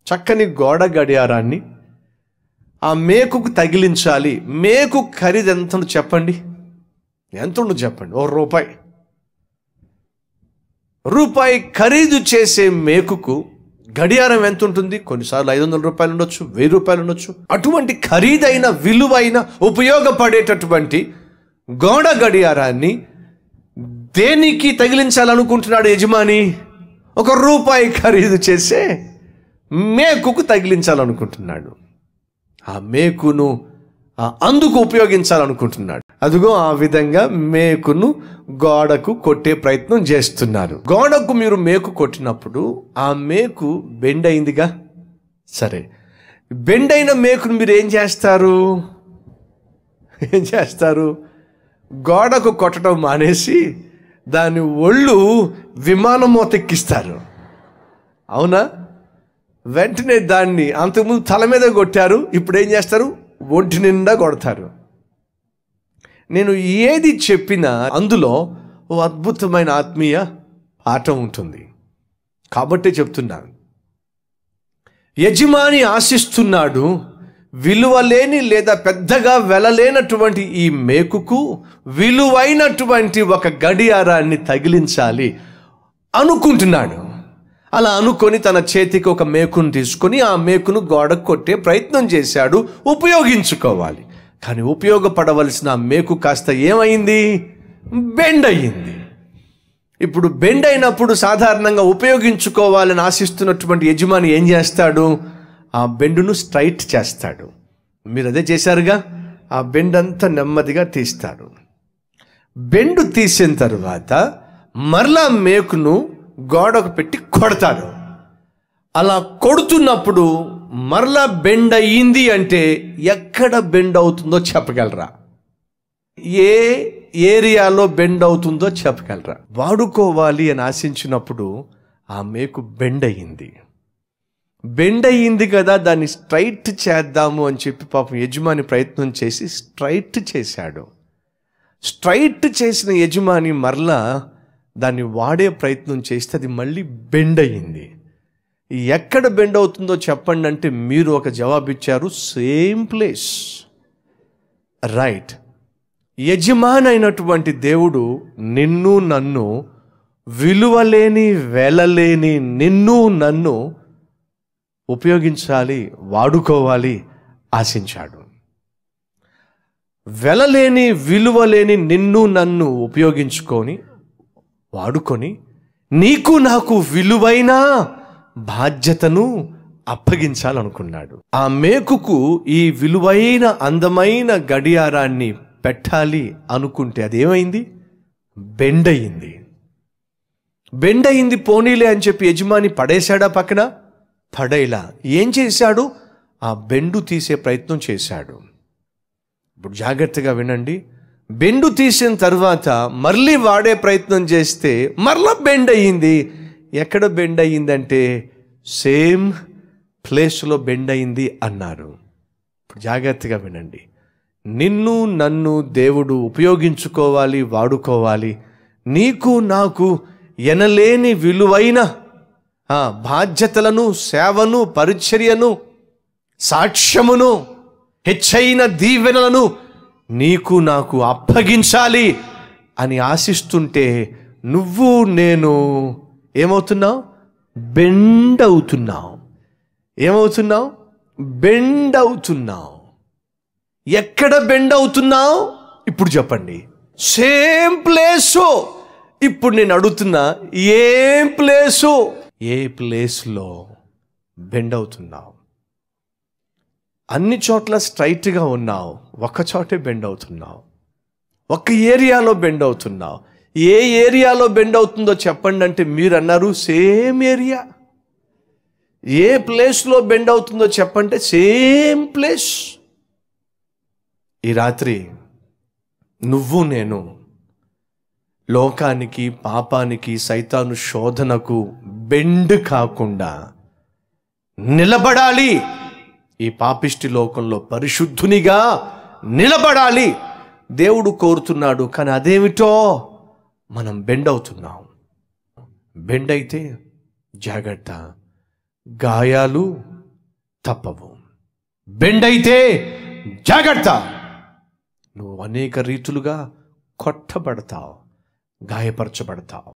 చక్కని గోడ గడియారాన్ని ఆ మేకుకు తగిలించాలి మేకు ఖరీదు ఎంత ఉందో చెప్పండి ఎంత ఉండదు చెప్పండి ఓ రూపాయి రూపాయి ఖరీదు చేసే మేకుకు గడియారం ఎంత ఉంటుంది కొన్నిసార్లు ఐదు వందల రూపాయలు ఉండొచ్చు వెయ్యి రూపాయలు ఉండొచ్చు అటువంటి ఖరీదైన విలువైన ఉపయోగపడేటటువంటి గోడ గడియారాన్ని దేనికి తగిలించాలనుకుంటున్నాడు యజమాని ఒక రూపాయి ఖరీదు చేసే మేకుకు తగిలించాలనుకుంటున్నాడు ఆ మేకును ఆ అందుకు ఉపయోగించాలనుకుంటున్నాడు అదిగో ఆ విధంగా మేకును గోడకు కొట్టే ప్రయత్నం చేస్తున్నారు గోడకు మీరు మేకు కొట్టినప్పుడు ఆ మేకు బెండ్ అయిందిగా సరే బెండ్ అయిన మేకును మీరు ఏం చేస్తారు ఏం చేస్తారు గోడకు కొట్టడం మానేసి దాని ఒళ్ళు విమానం మోతెక్కిస్తారు అవునా వెంటనే దాన్ని అంతకుముందు తల మీద కొట్టారు ఇప్పుడు ఏం చేస్తారు ఒంటి నిండా కొడతారు నేను ఏది చెప్పినా అందులో ఓ అద్భుతమైన ఆత్మీయ పాఠం ఉంటుంది కాబట్టే చెప్తున్నాను యజమాని ఆశిస్తున్నాడు విలువలేని లేదా పెద్దగా వెలలేనటువంటి ఈ మేకుకు విలువైనటువంటి ఒక గడియారాన్ని తగిలించాలి అనుకుంటున్నాడు అలా అనుకొని తన చేతికి ఒక మేకును తీసుకొని ఆ మేకును గోడకు కొట్టే ప్రయత్నం చేశాడు ఉపయోగించుకోవాలి కానీ ఉపయోగపడవలసిన ఆ మేకు కాస్త ఏమైంది బెండ్ అయ్యింది ఇప్పుడు బెండ్ అయినప్పుడు సాధారణంగా ఉపయోగించుకోవాలని ఆశిస్తున్నటువంటి యజమాని ఏం చేస్తాడు ఆ బెండును స్ట్రైట్ చేస్తాడు మీరు అదే చేశారుగా ఆ బెండ్ అంతా నెమ్మదిగా తీస్తాడు బెండు తీసిన తర్వాత మరలా మేకును గోడకు పెట్టి కొడతాడు అలా కొడుతున్నప్పుడు మరలా బెండ్ అయ్యింది అంటే ఎక్కడ బెండ్ అవుతుందో చెప్పగలరా ఏ ఏరియాలో బెండ్ అవుతుందో చెప్పగలరా వాడుకోవాలి అని ఆశించినప్పుడు ఆ మేకు బెండ్ అయ్యింది బెండ్ అయ్యింది కదా దాన్ని స్ట్రైట్ చేద్దాము అని చెప్పి పాపం యజమాని ప్రయత్నం చేసి స్ట్రైట్ చేశాడు స్ట్రైట్ చేసిన యజమాని మరలా దాన్ని వాడే ప్రయత్నం చేస్తే అది మళ్ళీ బెండ్ అయ్యింది ఎక్కడ బెండ్ అవుతుందో చెప్పండి అంటే మీరు ఒక జవాబు ఇచ్చారు సేమ్ ప్లేస్ రైట్ యజమానైనటువంటి దేవుడు నిన్ను నన్ను విలువలేని వెలలేని నిన్ను నన్ను ఉపయోగించాలి వాడుకోవాలి ఆశించాడు వెలలేని విలువలేని నిన్ను నన్ను ఉపయోగించుకొని వాడుకొని నీకు నాకు విలువైన బాధ్యతను అప్పగించాలనుకున్నాడు ఆ మేకుకు ఈ విలువైన అందమైన గడియారాన్ని పెట్టాలి అనుకుంటే అదేమైంది బెండ్ అయింది బెండ్ అయింది పోనీలే అని చెప్పి యజమాని పడేశాడా పక్కన పడేలా ఏం చేశాడు ఆ బెండు తీసే ప్రయత్నం చేశాడు ఇప్పుడు జాగ్రత్తగా వినండి బెండు తీసిన తర్వాత మళ్ళీ వాడే ప్రయత్నం చేస్తే మరలా బెండ్ అయ్యింది ఎక్కడ బెండ్ అయ్యిందంటే సేమ్ ప్లేస్లో బెండ్ అయింది అన్నారు ఇప్పుడు జాగ్రత్తగా వినండి నిన్ను నన్ను దేవుడు ఉపయోగించుకోవాలి వాడుకోవాలి నీకు నాకు ఎనలేని విలువైన ఆ, బాధ్యతలను సేవను పరిచర్యను సాక్ష్యమును హెచ్చైన దీవెనలను నీకు నాకు అప్పగించాలి అని ఆశిస్తుంటే నువ్వు నేను ఏమవుతున్నావు బెండ్ అవుతున్నావు ఏమవుతున్నావు బెండ్ అవుతున్నావు ఎక్కడ బెండ్ అవుతున్నావు ఇప్పుడు చెప్పండి సేమ్ ప్లేసు ఇప్పుడు నేను అడుగుతున్నా ఏం ప్లేసు ఏ ప్లేస్లో బెండ్ అవుతున్నావు అన్ని చోట్ల స్ట్రైట్గా ఉన్నావు ఒక్క చోటే బెండ్ అవుతున్నావు ఒక్క ఏరియాలో బెండ్ అవుతున్నావు ఏ ఏరియాలో బెండ్ అవుతుందో చెప్పండి అంటే మీరు అన్నారు సేమ్ ఏరియా ఏ ప్లేస్లో బెండ్ అవుతుందో చెప్పంటే సేమ్ ప్లేస్ ఈ రాత్రి నువ్వు నేను లోకానికి పాపానికి సైతాను శోధనకు బెండ్ కాకుండా నిలబడాలి ఈ పాపిష్టి లోకంలో పరిశుద్ధునిగా నిలబడాలి దేవుడు కోరుతున్నాడు కానీ అదేమిటో మనం బెండ్ అవుతున్నాం బెండ్ అయితే జాగ్రత్త గాయాలు తప్పవు బెండైతే జాగ్రత్త నువ్వు అనేక రీతులుగా కొట్టబడతావు గాయపరచబడతావు